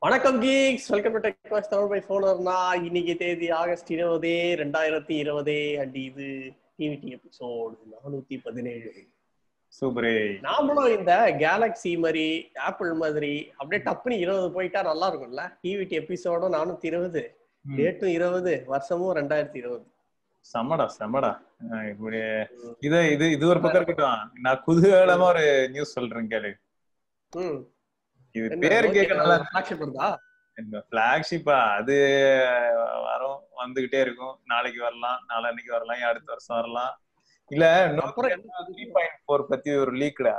வணக்கம் geeks welcome to டெக்வாஸ் Tamil by ஃபோனர்னா இன்னைக்கு தேதி ஆகஸ்ட் இருபது ரெண்டாயிரத்தி இருபது அண்ட் இது டிவிடி எபிசோடு நானூத்தி பதினேழு சூப்பரே நாமளும் இந்த கேலக்ஸி மாதிரி ஆப்பிள் மாதிரி அப்படியே டப்புனு இருபது போயிட்டா நல்லா இருக்கும்ல டிவிடி எபிசோடும் நானூத்தி இருபது டேட்டும் இருபது வருஷமும் ரெண்டாயிரத்தி இருபது செம்மடா செம்மடா அஹ் இப்படி இது இது இது ஒரு பக்கம் இருக்கட்டும் நான் குதூகலமா ஒரு நியூஸ் சொல்றேன் கேளு ம் இது பேரு கேட்க நல்லா flagship இருந்தா பிளாக்ஷிப்பா அது வரும் வந்துகிட்டே இருக்கும் நாளைக்கு வரலாம் நாளான்னைக்கு வரலாம் ஏன் அடுத்த வருஷம் வரலாம் இல்ல அப்புறம் த்ரீ பாயிண்ட் ஃபோர் பத்தி ஒரு லீக்டா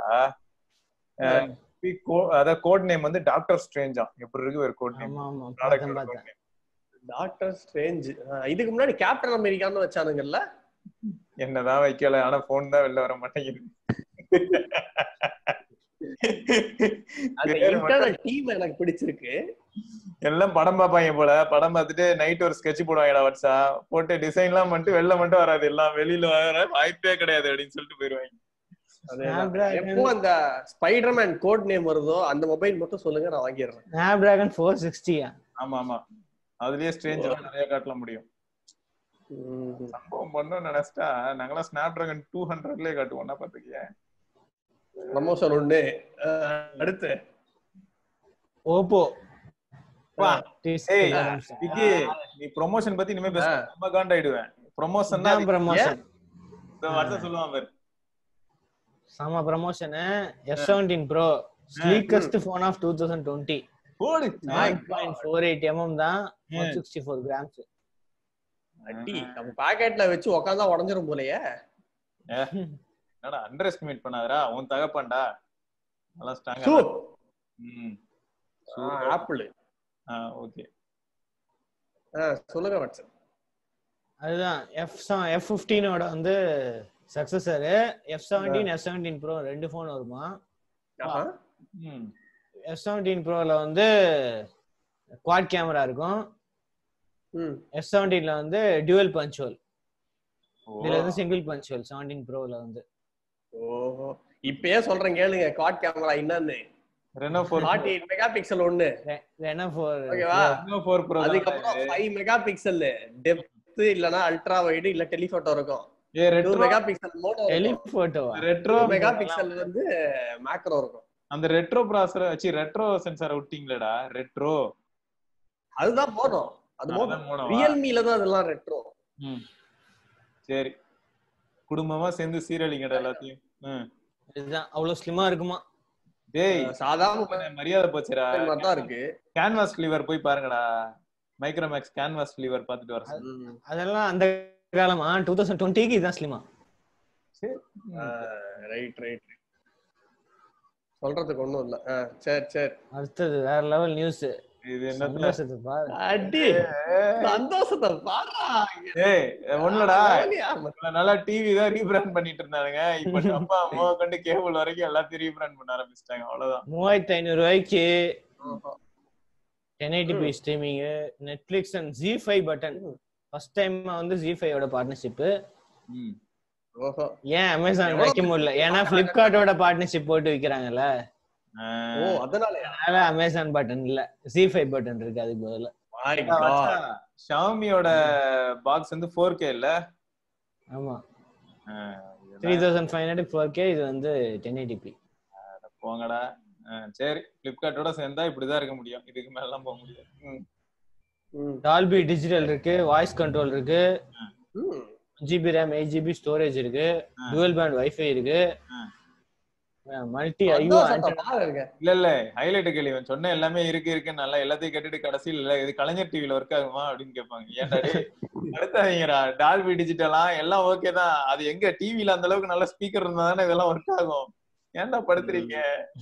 அதாவது கோட் நேம் வந்து டாக்டர் ஸ்ட்ரேஞ்சா எப்படி இருக்கு ஒரு கோட் நேம் ஆமா ஆமா ப்ராடக்ட் பார்த்தேன் பார்த்தேன் டாக்டர் ஸ்ட்ரேஞ்ச் இதுக்கு முன்னாடி கேப்டன் அமெரிக்கான்னு வச்சானுங்கல்ல என்னதான் வைக்கல ஆனா போன் தான் வெளில வர மாட்டேங்குது அந்த பேரு மட்டும் இன்டர்னல் டீம் எனக்கு பிடிச்சிருக்கு எல்லாம் படம் பார்ப்பாங்க போல படம் பார்த்துட்டு நைட் ஒரு ஸ்கெட்ச் போடுவாங்கடா வாட்ஸா போட்டு டிசைன் எல்லாம் பண்ணிட்டு வெளில மட்டும் வராது எல்லாம் வெளியில வர வாய்ப்பே கிடையாது அப்படின்னு சொல்லிட்டு போயிருவாங்க Snapdragon எப்போ அந்த ஸ்பைடர்மேன் கோட் நேம் வருதோ அந்த மொபைல் மட்டும் சொல்லுங்க நான் வாங்கிடுறேன் ஸ்னாப்டிராகன் ஃபோர் சிக்ஸ்டியா ஆமா ஆமா அதுலயே ஸ்ட்ரேஞ்ச் எல்லாம் நிறைய காட்டலாம் முடியும் ம். சம்பவம் பண்ணணும்னு நினைச்சிட்டா நாங்களாம் ஸ்னாப் டிராகன் டூ ஹண்ட்ரட்லயே காட்டுவோம்னா பாத்துக்கிய ப்ரமோஷன் ஒண்ணு அஹ், அடுத்து ஓப்போ வா. ஏய் விக்கி நீ ப்ரொமோஷன் பத்தி இனிமே பேச ரொம்ப காண்டாயிடுவேன் ப்ரொமோஷன் தான் ப்ரமோஷன் வருஷம் சொல்லுவான் பாரு சம promotion F seventeen bro sleekest phone of two thousand twenty போடு nine point four eight mm தான் ஒன் சிக்ஸ்டி ஃபோர் கிராம்ஸ் அடி நம்ம பாக்கெட்ல வச்சு உக்காந்தா உடஞ்சிரும் போலயே என்னடா அண்டர் எஸ்டிமேட் பண்ணாதடா உன் தகப்பான்டா நல்லா சூ ஸ்ட்ராங்கா ம் ஆப்பிள் ஓகே சொல்லுங்க வாட்ஸ்அப் அதுதான் எஃப் எஃப் ஃபிஃப்டீனோட வந்து successor F seventeen F seventeen bro ரெண்டு ஃபோன் வருமா ம் எஃப் செவன்டீன் ப்ரோல வந்து குவாட் கேமரா இருக்கும் ம் எஃப் செவன்டீன்ல வந்து டியூவல் பஞ்சுவல் ஓ. இதுல வந்து சிங்கிள் பஞ்சுவல் செவன்டீன் ப்ரோல வந்து ஓஹோ இப்பயே சொல்றேன் கேளுங்க குவாட் கேமரா என்னன்னு Reno four forty eight megapixel ஒண்ணு ரெனா ஃபோர் ஓகேவா ரெனோ ஃபோர் ப்ரோ அதுக்கப்புறம் ஃபைவ் மெகா பிக்சல் டெப்த் இல்லனா அல்ட்ரா வைடு இல்ல டெலிஃபோட்டோ இருக்கும் a two retro megapixel மோட்டோ டெலிஃபோட்டோவா ரெட்ரோ மெகா பிக்சல் வந்து மேக்ரோ இருக்கும் அந்த ரெட்ரோ ப்ராசர் வச்சு ரெட்ரோ சென்சார் விட்டீங்களடா ரெட்ரோ அதுதான் போதும் அது அதான் போனவா? ரியல்மில தான் அதெல்லாம் ரெட்ரோ ம் சரி குடும்பமா சேர்ந்து சீரழிங்கடா எல்லாத்தையும் ம். இதுதான் அவ்வளவு ஸ்லிமா இருக்குமா டேய் சாதாரண மரியாதை போச்சுடா மாதிரி தான் இருக்கு கேன்வாஸ் கிளீவர் போய் பாருங்கடா மைக்ரோமேக்ஸ் கேன்வாஸ் கிளீவர் பார்த்துட்டு வர சொல்லு. ம். அதெல்லாம் அந்த காலமா டூ தௌசண்ட் டுவெண்ட்டிக்கு இதுதான் ஸ்லிமா சரி ரைட் ரைட் சொல்றதுக்கு ஒண்ணும் இல்ல ஆ, சரி சரி அடுத்தது வேற லெவல் நியூஸ் இது என்னத்துல சந்தோஷத்தை பாரு அடி சந்தோஷத்தை பாடுறா ஏய் ஒண்ணுலடா ஜாலியா. இவ்வளவு நல்லா டிவி தான் ரீபிராண்ட் பண்ணிட்டு இருந்தானுங்க இப்ப அப்பா அம்மா கண்டு கேபிள் வரைக்கும் எல்லாத்தையும் ரீபிராண்ட் பண்ண ஆரம்பிச்சிட்டாங்க அவ்வளவுதான் மூவாயிரத்தி ஐநூறு ரூபாய்க்கு ஓஹோ. Ten eighty P streaming Netflix and G five button first time வந்து ஜி ஃபைவோட பார்ட்னர்ஷிப் ம். ஓஹோ ஏன் அமேசான் எவ்வளவு வைக்க முடியல ஏன்னா பிளிப்கார்ட்டோட பார்ட்னர்ஷிப் போட்டு விக்கிறாங்கல்ல ஆ, ஓ அதனால அதனால அமேசான் பட்டன் இல்ல ஜி ஃபைவ் பட்டன் இருக்கு அதுக்கு பதிலா My அதான் God. வச்சா, Xiaomi-யோட பாக்ஸ் வந்து 4K இல்ல ஆமா ஆ, three thousand five hundred four K இது வந்து டென் எயிட்டி பி போங்கடா ஆ, சரி பிளிப்கார்ட்டோட சேர்ந்தா இப்படிதான் இருக்க முடியும் இதுக்கு மேல எல்லாம் போக முடியாது ம். ம். டால்பி டிஜிட்டல் இருக்கு வாய்ஸ் கண்ட்ரோல் இருக்கு ம். GB RAM eight GB storage இருக்கு ஆ. டுவெல் பேண்ட் வைஃபை இருக்கு ஆ. மல்டி ஐயோ சந்தோஷத்தை பாருங்க. இல்ல இல்ல ஹைலைட் கேள்வி இவன் சொன்ன எல்லாமே இருக்கு இருக்கு நல்லா எல்லாத்தையும் கேட்டுட்டு கடைசியில் இல்ல இது கலைஞர் டிவில ஒர்க் ஆகுமா அப்படின்னு கேட்பாங்க ஏன்டா டேய் அடுத்தாதீங்கடா டால்பி டிஜிட்டலா எல்லாம் ஓகே தான் அது எங்க டிவில அந்த அளவுக்கு நல்ல ஸ்பீக்கர் இருந்தா தானே இதெல்லாம் ஒர்க் ஆகும் ஏன்டா படுத்துறீங்க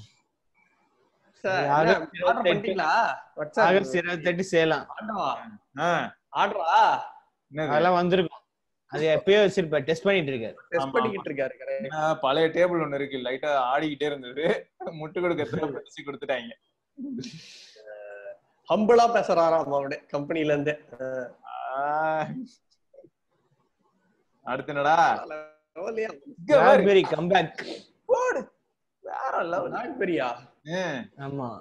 சார், யாரு- என்ன, order பண்ணிட்டீங்களா? WhatsApp. ஆகஸ்ட் இருபத்தெட்டு சேலம் ஆர்டரா? ஆ, ஆர்டரா? என்னது அதெல்லாம் வந்திருக்கும் அது எப்பயோ வச்சிருப்பேன் டெஸ்ட் பண்ணிட்டு இருக்காரு Test ஆமா, பண்ணிக்கிட்டு இருக்காரு, correct. ஆ, பழைய டேபிள் ஒண்ணு இருக்கு லைட்டா ஆடிக்கிட்டே இருந்தது முட்டு கொடுக்க பிரிச்சு கொடுத்துட்டாங்க Humble ஆ பேசுறாராம் அவரு, companyல இருந்து. ஆ. அடுத்து என்னடா பரவாயில்லையா? இங்க பாரு. பிளாக்பெரி கம்பேக் போடு. வேற லெவல் BlackBerry-யா? ஆமா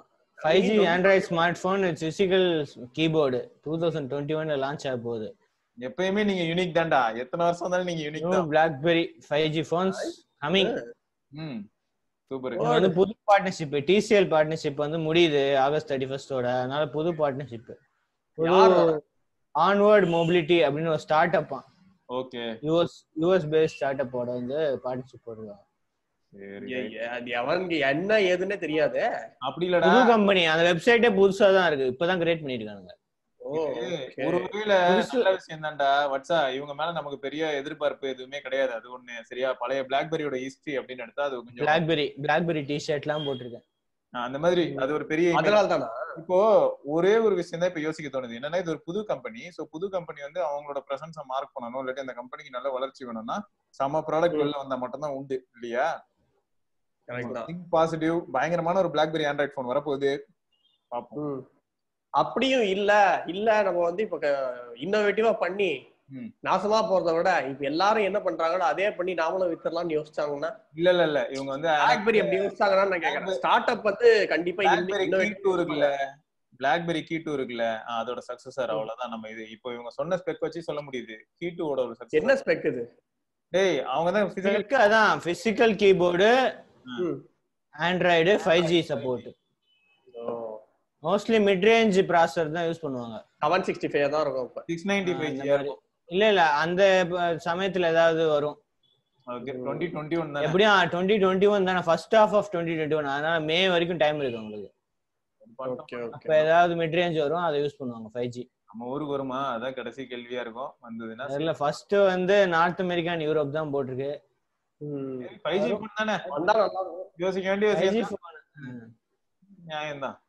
five G Android smart phone physical keyboard two thousand twenty ஒன்ல லான்ச் ஆக போகுது எப்பயுமே நீங்க யூனிக் தான்டா எத்தனை வருஷம் இருந்தாலும் நீங்க யூனிக் நியூ தான் BlackBerry five G phones coming ம் சூப்பர் இது வந்து புது பார்ட்னர்ஷிப் டிசிஎல் பார்ட்னர்ஷிப் வந்து முடியுது ஆகஸ்ட் தேர்ட்டி ஃபர்ஸ்டோட அதனால புது பார்ட்னர்ஷிப் யாரோட? ஆன்வர்ட் மொபிலிட்டி அப்படின்னு ஒரு ஸ்டார்ட் அப்பா okay US US based start அப்போட வந்து பார்ட்னர்ஷிப் போடுவாங்க சரி ஐய, அது எவனுக்கு என்ன ஏதுன்னே தெரியாது அப்படி இல்லடா புது கம்பெனி அந்த வெப்சைட்டே புதுசா தான் இருக்கு இப்பதான் கிரியேட் பண்ணிருக்காங்க ஓ இது okay. ஒரு வகையில புதுசு- நல்ல விஷயம் தான்டா வட்சா இவங்க மேல நமக்கு பெரிய எதிர்பார்ப்பு எதுவுமே கிடையாது அது ஒண்ணு சரியா பழைய பிளாக்பெரியோட ஹிஸ்டரி அப்படின்னு எடுத்தா அது கொஞ்சம் பிளாக்பெரி பிளாக்பெரி டி ஷர்ட்லாம் போட்டிருக்கேன் ஆ, அந்த மாதிரி அது ஒரு பெரிய image. அதனால தானா இப்போ ஒரே ஒரு விஷயம் தான் இப்ப யோசிக்க தோணுது என்னன்னா இது ஒரு புது கம்பெனி சோ புது கம்பெனி வந்து அவங்களோட பிரசன்ஸ மார்க் பண்ணணும் இல்லாட்டி அந்த கம்பெனிக்கு நல்ல வளர்ச்சி வேணும்னா சம ப்ராடக்ட் வெளில வந்தா மட்டும் தான் உண்டு இல்லையா கரெக்ட் தான் திங்க் பாசிட்டிவ் பயங்கரமான ஒரு பிளாக்பெரி ஆண்ட்ராய்ட் போன் வரப்போகுது பாப்போம் ம். அப்படியும் இல்ல இல்ல நம்ம வந்து இப்ப இன்னோவேட்டிவா பண்ணி ம். நாசமா போறத விட இப்ப எல்லாரும் என்ன பண்றாங்களோ அதே பண்ணி நாமளும் வித்துறலாம்னு யோசிச்சாங்கன்னா இல்ல இல்ல இல்ல இவங்க வந்து பிளாக்பெரி அப்படி யோசிச்சாங்கன்னா நான் கேக்குறேன் ஸ்டார்ட் அப் வந்து கண்டிப்பா பிளாக்பெரி கீ innovative டூ இருக்குல்ல பிளாக்பெரி கீ டூ இருக்குல்ல ஆ, அதோட சக்சஸர் அவ்வளவுதான் நம்ம இது இப்போ இவங்க சொன்ன ஸ்பெக் வச்சு சொல்ல முடியுது கீ டூவோட ஒரு என்ன சக்சஸ் ஸ்பெக் இது டேய் அவங்க தான் physical- இருக்கு அதான் பிசிக்கல் கீபோர்டு ம். Android five G support mostly mid range processor தான் யூஸ் பண்ணுவாங்க செவன் சிக்ஸ்டி ஃபைவ் தான் இருக்கும் இப்ப 695 அந்த GR. மாதிரி. இல்ல இல்ல அந்த ப- சமயத்துல ஏதாவது வரும் Okay, 2021 தானே? எப்படியும் டுவெண்ட்டி டுவெண்ட்டி ஒன் தானே first half of twenty twenty one அதனால மே வரைக்கும் டைம் இருக்கு உங்களுக்கு ஓகே அப்ப ஓகே ஏதாவது மிட் ரேஞ்ச் வரும் அதை யூஸ் பண்ணுவாங்க ஃபைவ் ஜி நம்ம ஊருக்கு வருமா அதான் கடைசி கேள்வியா இருக்கும் வந்ததுன்னா அதுல ஃபர்ஸ்ட் வந்து நார்த் அமெரிக்கா அண்ட் யூரோப் தான் போட்டிருக்கு ஃபைவ் ஜி போன் தானே வந்தா நல்லா இருக்கும் யோசிக்க வேண்டிய ஃபைவ் ஜி விஷயம் தான். நியாயம் தான்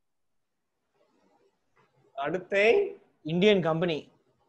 அடுத்து Indian company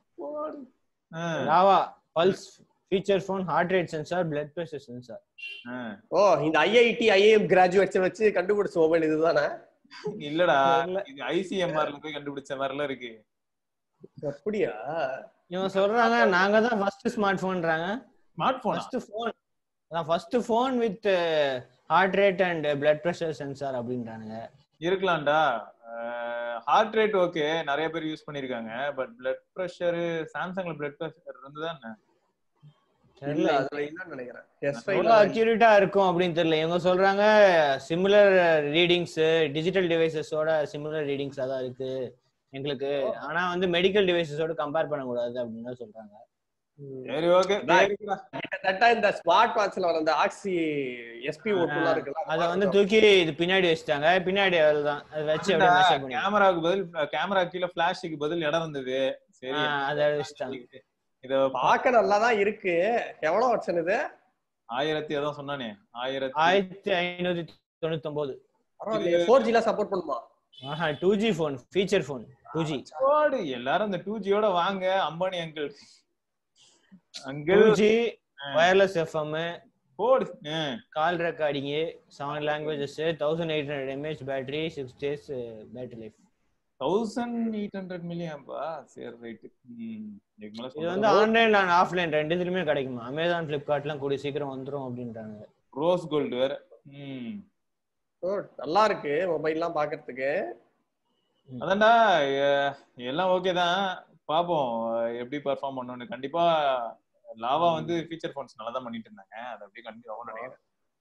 Lava Pulse feature phone heart rate sensor blood pressure sensor ஓ இந்த ஐஐடி ஐஏஎம் கிராஜுவேட்ஸ் வச்சு கண்டுபிடிச்ச மொபைல் இதுதானே இல்லடா இல்ல. இது ஐசிஎம்ஆர்ல போய் கண்டுபிடிச்ச மாதிரிலாம் இருக்கு அப்படியா இவங்க சொல்றாங்க நாங்க தான் ஃபர்ஸ்ட் ஸ்மார்ட் போன்றாங்க ஸ்மார்ட் போன் ஃபர்ஸ்ட் ஃபோன் அதான் first phone with heart rate and blood pressure sensor அப்படின்றானுங்க இருக்கலாம்டா ஹார்ட் ரேட் ஓகே நிறைய பேர் யூஸ் பண்ணிருக்காங்க பட் பிளட் பிரஷர் சாம்சங்ல பிளட் பிரஷர் இருந்ததா என்ன இல்ல தெரியல அதுல இல்லன்னு நினைக்கிறேன் எஸ் எவ்வளவு அக்யூரேட்டா இருக்கும் அப்படின்னு தெரியல இவங்க சொல்றாங்க சிமிலர் ரீடிங்ஸ் டிஜிட்டல் டிவைசஸோட சிமிலர் ரீடிங்ஸ் தான் இருக்கு எங்களுக்கு ஆனா வந்து மெடிக்கல் டிவைசஸோட கம்பேர் பண்ண கூடாது அப்படின்னு தான் சொல்றாங்க சரி ஓகே கிட்டத்தட்ட இந்த ஸ்மார்ட் வாட்ச்ல வர அந்த ஆக்சி எஸ்பி ஓட்டுலாம் இருக்குல்ல அத வந்து தூக்கி இது பின்னாடி வச்சுட்டாங்க பின்னாடி அவ்வளவுதான் அதை வச்சு அப்படியே மெஷர் பண்ணி கேமராவுக்கு பதில் கேமரா கீழே பிளாஷுக்கு பதில் இடம் இருந்தது சரி அதை வச்சுட்டாங்க இத பார்க்க நல்லா தான் இருக்கு எவ்வளவு வருஷன் இது ஆயிரத்தி அதான் சொன்னானே ஆயிரத்தி ஆயிரத்தி ஐநூத்தி தொண்ணூத்தி ஒன்பது ஃபோர் ஜி எல்லாம் சப்போர்ட் பண்ணுமா ஆஹா two G phone feature phone two G போடு, எல்லாரும் இந்த டூ ஜியோட வாங்க Ambani uncle two uncle G wireless FM போடு ஆ. Call recording seven languages thousand eight hundred mAh battery six days battery life thousand eight hundred மில்லியம்பா சரி ரைட்டு இது வந்து ஆன்லைன் அண்ட் ஆஃப்லைன் ரெண்டு இதுலயுமே கிடைக்குமா அமேசான் பிளிப்கார்ட்லாம் கூடிய சீக்கிரம் வந்துரும் அப்படின்றாங்க ரோஸ் கோல்டு வேற ம் ஓ, நல்லா இருக்கு மொபைல்லாம் பாக்குறதுக்கு அதான்டா எ- எல்லாம் ஓகே தான் பாப்போம் எப்படி பெர்ஃபார்ம் பண்ணணும்னு கண்டிப்பா லாவா வந்து ஃபீச்சர் ஃபோன்ஸ் நல்லா தான் பண்ணிட்டு இருந்தாங்க அது அப்படியே கண்டிப்பா ஆகும்னு நினைக்கிறேன்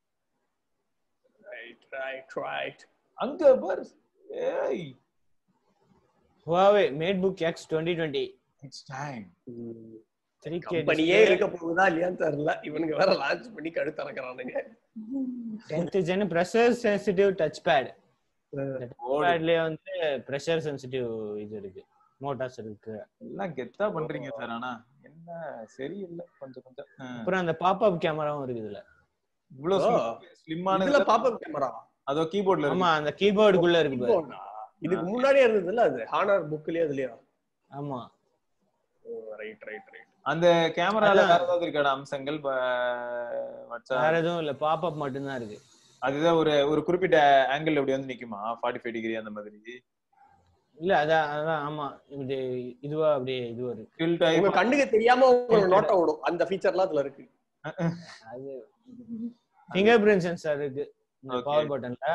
ரைட் ரைட் ரைட் அங்க பாரு ஏய் Huawei MateBook X 2020 it's time 3K கம்பெனியே இருக்க போகுதா இல்லையான்னு தெரியல இவனுங்க வேற லான்ச் பண்ணி கழுத்து இறக்குறானுங்க 10th gen pressure sensitive touchpad touchpadலயே வந்து pressure sensitive இது இருக்கு மோட்டார்ஸ் இருக்கு எல்லாம் கெத்தா பண்றீங்க சார் ஆனா என்ன சரியில்லை கொஞ்சம் கொஞ்சம் ஆ. அப்புறம் அந்த பாப்அப் கேமராவும் இருக்கு இதுல இவ்வளவு ஓ. ஸ்லிம்மான இதுல பாப்பப் கேமரா அதோ கீபோர்ட்ல ஆமா அந்த கீபோர்டுக்குள்ள இருக்கு பாரு. இதுக்கு முன்னாடியே இருந்ததுல அது ஹானர் புக்லயே அதுலயா ஆமா ரைட் ரைட் ரைட் அந்த கேமரால அதான். வேற ஏதாவது இருக்காடா அம்சங்கள் ப- வாட்ஸ்அப் வேற எதுவும் இல்ல பாப்அப் மட்டும்தான் இருக்கு அதுதான் ஒரு ஒரு குறிப்பிட்ட ஆங்கிள் இப்படி வந்து நிக்குமா ஃபார்ட்டி ஃபைவ் டிகிரி அந்த மாதிரி இல்ல அதான் அதான் ஆமா இப்படி இதுவா அப்படியே இதுவா இருக்கு டில்ட் உங்க ஆகி கண்ணுக்கு தெரியாம உங்களுக்கு நோட்ட விடும் அந்த ஃபீச்சர்லாம் அதுல இருக்கு அது ஃபிங்கர் பிரிண்ட் சென்சார் இருக்கு இந்த Okay. பவர் பட்டன்ல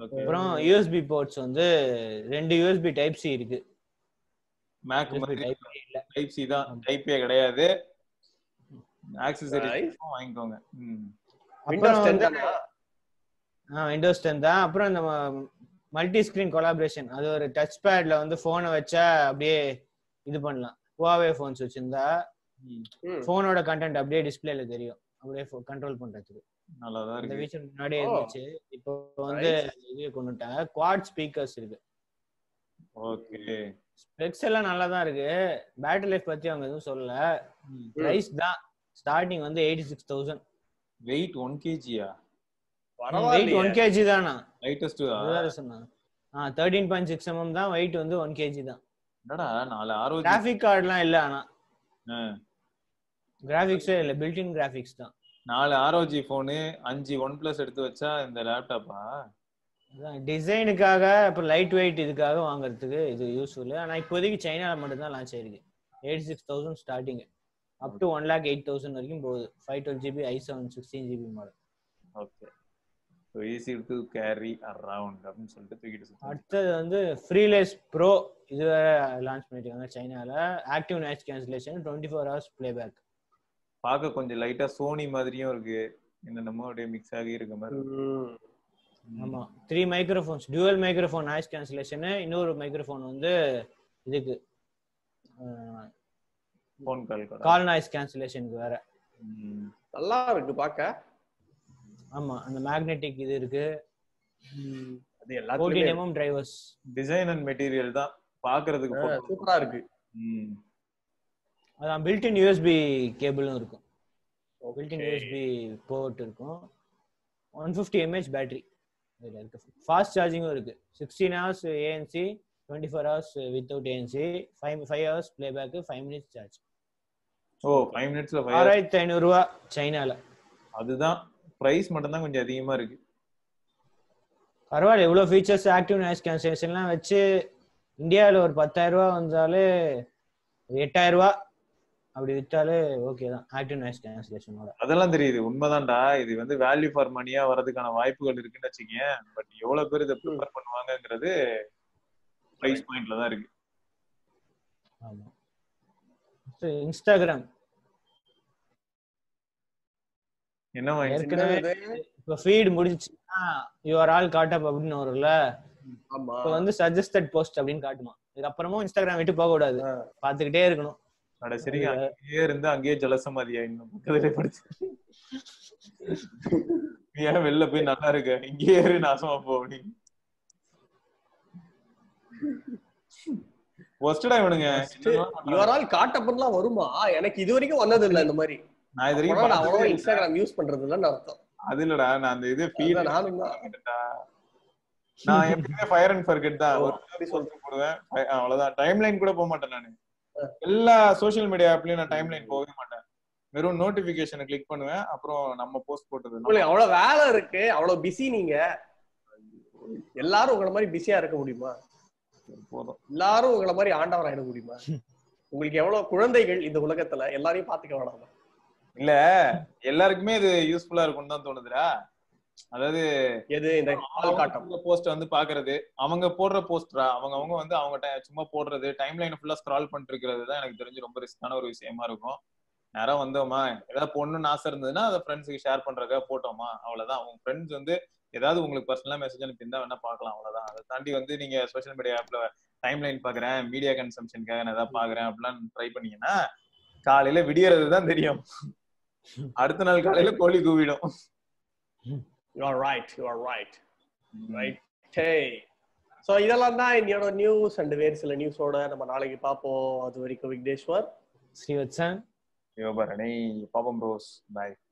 ஓகே அப்புறம் யூஎஸ்பி போர்ட்ஸ் வந்து ரெண்டு யூஎஸ்பி டைப் சி இருக்கு மேக் யூஎஸ்பி மாதிரி டைப் இல்ல டைப் சி தான் டைப்பே கிடையாது ஆக்சசரி Nice. வாங்கிக்கோங்க ம் விண்டோஸ் அப்புறம் டென் வந்து விண்டோஸ் டென் தான் அப்புறம் இந்த மல்டி ஸ்கிரீன் கொலாபரேஷன் அது ஒரு டச் பேட்ல வந்து போனை வச்சா அப்படியே இது பண்ணலாம் ஹுவாவே ஃபோன்ஸ் வச்சிருந்தா போனோட கண்டென்ட் அப்படியே டிஸ்பிளேல தெரியும் அப்படியே கண்ட்ரோல் பண்றதுக்கு நல்லா தான் இந்த இருக்கு ஃபீச்சர் முன்னாடியே Oh. இருந்துச்சு இப்போ வந்து இது கொண்டுட்டாங்க குவாட் ஸ்பீக்கர்ஸ் இருக்கு ஓகே ஸ்பெக்ஸ் எல்லாம் நல்லா தான் இருக்கு பேட்டரி லைஃப் பத்தி அவங்க எதுவும் சொல்லல பிரைஸ் தான் ஸ்டார்டிங் வந்து eighty six thousand weight one கேஜியா வெயிட் ஒன் பரவாயில்லையே கேஜி தானா லைட்டஸ்ட் அதுதான் சொன்னாங்க ஆ தேர்ட்டீன் பாயிண்ட் சிக்ஸ் எம்எம் தான் வெயிட் வந்து ஒன் கேஜி தான் என்னடா நாலு ஆரோக்கியம் கிராஃபிக் கார்டுலாம் இல்ல ஆனா ஆ. கிராஃபிக்ஸே இல்ல பில்டின் கிராஃபிக்ஸ் தான் நாலு ஆர்ஓஜி போனு அஞ்சு ஒன் பிளஸ் எடுத்து வச்சா இந்த லேப்டாப்பா டிசைனுக்காக இப்போ லைட் வெயிட் இதுக்காக வாங்குறதுக்கு இது யூஸ்ஃபுல் ஆனா இப்போதைக்கு சைனால மட்டும் தான் லான்ச் ஆயிருக்கு eighty six thousand starting up to one lakh eight thousand வரைக்கும் போகுது five twelve GB I seven sixteen GB model okay easy to carry around அப்படின்னு சொல்லிட்டு தூக்கிட்டு சுத்தி அடுத்தது வந்து ஃப்ரீலேஸ் ப்ரோ இது வேற லான்ச் பண்ணிருக்காங்க சைனால active noise cancellation twenty four hours playback பார்க்க கொஞ்சம் லைட்டா சோனி மாதிரியும் இருக்கு என்னென்னமோ அப்படியே மிக்ஸ் ஆகி இருக்க மாதிரி ம். ஆமா three microphones dual microphone noise cancellation இன்னொரு மைக்ரோஃபோன் வந்து இதுக்கு போன் கால் கூட கால் நாய்ஸ் கேன்சலேஷனுக்கு வேற ம். நல்லா இருக்கு பாக்க ஆமா அந்த மேக்னெட்டிக் இது இருக்கு அது ஃபோர்டீன் எல்லாத்துலயும் mm drivers design and material தான் பாக்குறதுக்கு photo. சூப்பரா இருக்கு ம். அதான் பில்டின் யூஎஸ்பி கேபிளும் இருக்கும் பில்டின் Okay. யூஎஸ்பி போர்ட் இருக்கும் ஒன் ஃபிஃப்டி எம்ஏஹெச் பேட்டரி இதில் இருக்கு ஃபாஸ்ட் சார்ஜிங்கும் இருக்கு sixteen hours ANC twenty four hours without ANC five five hours playback five minutes charge ஓ ஃபைவ் மினிட்ஸ்ல ஃபைவ் ஆறாயிரத்தி ஐநூறுரூவா சைனால அதுதான் பிரைஸ் மட்டும் தான் கொஞ்சம் அதிகமா இருக்கு பரவாயில்ல இவ்வளோ ஃபீச்சர்ஸ் ஆக்டிவ் நாய்ஸ் கேன்சலேஷன்லாம் வச்சு இந்தியாவில் ஒரு பத்தாயிரம் ரூபா வந்தாலே ஒரு எட்டாயிரம் ரூபா அப்படி வித்தாலே ஓகே தான் ஆக்டிவ் நாய்ஸ் கேன்சலேஷனோட அதெல்லாம் தெரியுது உண்மைதான்டா இது வந்து வேல்யூ ஃபார் மணியா வரதுக்கான வாய்ப்புகள் இருக்குன்னு வச்சுக்கங்க பட் எவ்வளவு பேர் இதை ப்ரிஃபர் பண்ணுவாங்கங்கிறது பிரைஸ் பாயிண்ட்ல தான் இருக்கு ஆமாம் இன்ஸ்டாகிராம் என்ன வாங்கி ஏற்கனவே என்னது? இப்போ ஃபீட் முடிஞ்சுச்சுன்னா யுவர் ஆல் காட்டப் அப்படின்னு வரும்ல ஆமா இப்போ வந்து சஜஸ்டட் போஸ்ட் அப்படின்னு காட்டுமா இதுக்கப்புறமும் இன்ஸ்டாகிராம் விட்டு போக கூடாது ஆ. பார்த்துக்கிட்டே இருக்கணும் கடைசி அங்கேயே இருந்து அங்கேயே ஜலசமாதியா இன்னும் பக்கத்துல படிச்சு நீ ஏன் வெளில போய் நல்லா இருக்க இங்கேயே இரு நாசமா போ அப்படின்னு ஒஸ்டடா இவனுங்க என்னெல்லாம் பண்றாங்க? யுவர் ஆல் காட்டப்படலாம் வருமா எனக்கு இது வரைக்கும் வந்தது இல்ல இந்த மாதிரி நான் இது அப்பனா நான் வரைக்கும் அவ்வளவா பார்த்ததே இல்ல. இன்ஸ்டாகிராம் யூஸ் பண்றது இல்லன்னு அர்த்தம் அது இல்லடா நான் அந்த இது ஃபீல் அதான் நானும் தான் நான் எப்பவுமே ஃபயர் அண்ட் ஃபர்கெட் தான் ஓ, ஒரு அப்படி போஸ்ட் போடுவேன் ஃபை- அவ்வளவுதான் டைம் லைன் கூட போக மாட்டேன் நானு எல்லா சோஷியல் மீடியா ஆப்லயும் நான் டைம் லைன் போகவே மாட்டேன் வெறும் நோட்டிபிகேஷனை கிளிக் பண்ணுவேன் அப்புறம் நம்ம போஸ்ட் போட்டது உங்களுக்கு அவ்வளவு வேலை இருக்கு அவ்வளவு பிஸி நீங்க எல்லாரும் உங்களை மாதிரி பிஸியா இருக்க முடியுமா போதும் எல்லாரும் உங்களை மாதிரி ஆண்டவர் ஆயிட முடியுமா உங்களுக்கு எவ்வளவு குழந்தைகள் இந்த உலகத்துல எல்லாரையும் பாத்துக்க வேணாமா இல்ல எல்லாருக்குமே இது யூஸ்ஃபுல்லா இருக்கும்னு தான் தோணுதுடா அதாவது எது இந்த ஆள் காட்டம் போஸ்ட் வந்து பாக்குறது அவங்க போடுற போஸ்டரா அவங்க அவங்க வந்து அவங்க ti- சும்மா போடுறது டைம் லைன் ஃபுல்லா ஸ்க்ரால் பண்ணிட்டு இருக்கிறது தான் எனக்கு தெரிஞ்சு ரொம்ப ரிஸ்கான ஒரு விஷயமா இருக்கும் நேரம் வந்தோமா ஏதாவது பொண்ணுன்னு ஆசை இருந்ததுன்னா அதை ஃப்ரெண்ட்ஸுக்கு ஷேர் பண்றதுக்காக போட்டோமா அவ்வளவுதான் உங்க ஃப்ரெண்ட்ஸ் வந்து ஏதாவது உங்களுக்கு பர்சனலா மெசேஜ் அனுப்பியிருந்தா வேணா பார்க்கலாம் அவ்வளவுதான் அதை தாண்டி வந்து நீங்க சோஷியல் மீடியா ஆப்ல டைம் லைன் பாக்குறேன் மீடியா கன்சம்ஷனுக்காக நான் ஏதாவது பாக்குறேன் அப்படிலாம் ட்ரை பண்ணீங்கன்னா காலையில விடியறது தான் தெரியும் அடுத்த நாள் காலையில கோழி கூவிடும் you are right you are right right hey so இதெல்லாம் தான் என்னோட நியூஸ் அண்ட் வேறு சில நியூஸோட நம்ம நாளைக்கு பார்ப்போம் அது வரைக்கும் விக்னேஸ்வர் ஸ்ரீவத்சன் யோபரணி பாபம் ரோஸ் பாய்